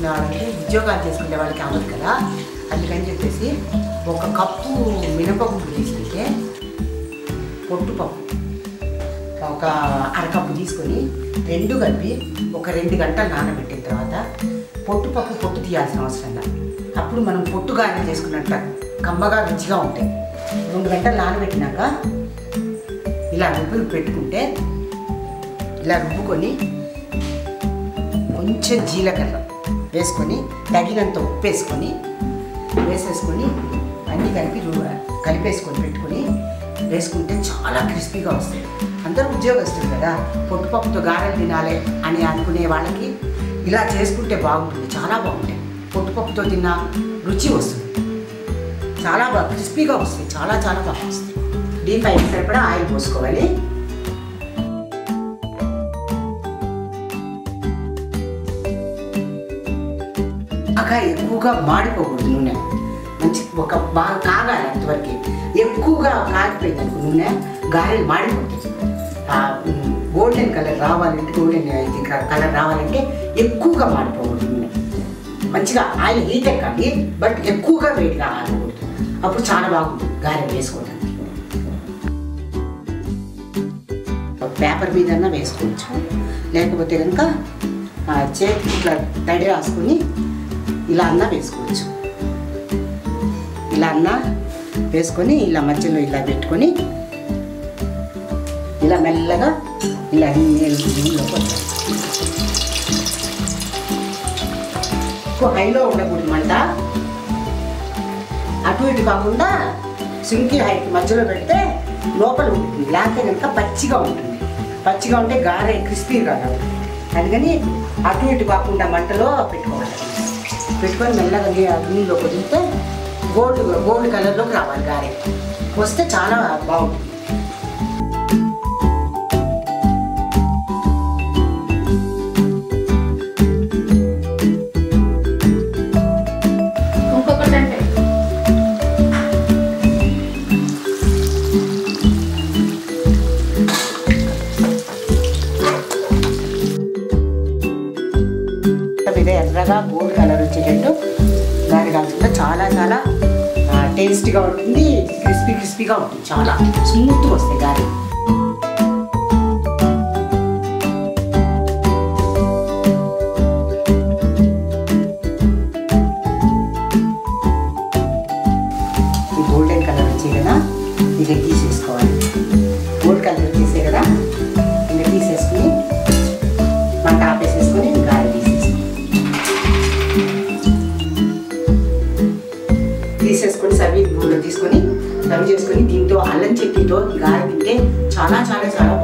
వాళ్ళకి ఉద్యోగాలు చేసుకునే వాళ్ళకి అవ్వదు కదా అందుకని చెప్పేసి ఒక కప్పు మినపగుండు తీసుకుంటే పొట్టుపప్పు ఒక అరకప్పు తీసుకొని రెండు కలిపి ఒక రెండు గంటలు నానబెట్టిన తర్వాత పొట్టుపప్పు పొట్టు తీయాల్సిన అవసరం లేదు అప్పుడు మనం పొట్టు గారెలు చేసుకున్నట్ట కమ్మగా రుచిగా ఉంటాయి రెండు గంటలు నానబెట్టినాక ఇలా రుబ్బు పెట్టుకుంటే ఇలా రుబ్బుకొని కొంచెం జీలకర్ర వేసుకొని తగినంత ఉప్పు వేసుకొని వేసేసుకొని అన్నీ కలిపి రు- కలిపేసుకొని పెట్టుకొని వేసుకుంటే చాలా క్రిస్పీగా వస్తాయి అందరూ ఉద్యోగస్తులు కదా పొట్టుపప్పుతో గారెలు తినాలి అని అనుకునే వాళ్ళకి ఇలా చేసుకుంటే బాగుంటుంది చాలా బాగుంటాయి పొట్టుపప్పుతో తిన్న రుచి వస్తుంది చాలా బాగా క్రిస్పీగా వస్తాయి చాలా చాలా బాగా వస్తాయి డీప్ అయిన సరిపడా ఆయిల్ పోసుకోవాలి బాగా ఎక్కువగా మాడిపోకూడదు నూనె మంచి ఒక బాగా కాగాలి అంతవరకు ఎక్కువగా కాగిపోయింది అనుకో నూనె గారెలు మాడిపోతాయి గోల్డెన్ కలర్ రావాలంటే గోల్డెన్ ఇది కలర్ రావాలంటే ఎక్కువగా మాడిపోకూడదు నూనె మంచిగా ఆయిల్ హీట్ ఎక్కాలి బట్ ఎక్కువగా వేడిగా ఆగకూడదు అప్పుడు చాలా బాగుంటుంది గారెలు వేసుకోవడానికి పేపర్ మీద వేసుకోవచ్చు లేకపోతే కనుక ఆ, చేతికి ఇట్లా తడి రాసుకొని ఇలా అన్నా వేసుకోవచ్చు ఇలా అన్నా వేసుకొని ఇలా మధ్యలో ఇలా పెట్టుకొని ఇలా మెల్లగా ఇలా నీళ్ళలో కొట్టాలి ఎక్కువ హైలో ఉండకూడదు మంట అటు ఇటు కాకుండా సింకి హైట్ మధ్యలో పెడితే లోపల ఉంటుంది లేకపోతే కనుక పచ్చిగా ఉంటుంది పచ్చిగా ఉంటే గారె క్రిస్పీ కాదు అందుకని అటు ఇటు కాకుండా మంటలో పెట్టుకోవాలి పెట్టుకొని మెల్లగా నీ- నీళ్ళు కుదిరితే గోల్డ్ గోల్డ్ కలర్లోకి రావాలి గారె వస్తే చాలా బాగుంటుంది ఇంకొకటి అంటే మీద ఎర్రగా గోల్డ్ కలర్ వచ్చేటట్టు గారె కాల్చుకుంటే చాలా చాలా టేస్టీగా ఉంటుంది క్రిస్పీ క్రిస్పీగా ఉంటుంది చాలా స్మూత్గా వస్తాయి గారె ఈ గోల్డెన్ కలర్ వచ్చాయి కదా ఇది తీసేసుకోవాలి గోల్డ్ కలర్ వచ్చేసాయి కదా ఇది తీసేసుకుని మంట ఆపేసేసుకొని గాలి తీసేసుకోవాలి తీసేసుకొని సర్వీ బౌల్లో తీసుకొని సర్వ్ చేసుకొని దీంతో అల్లం చట్నీతో గారె తింటే చాలా చాలా చాలా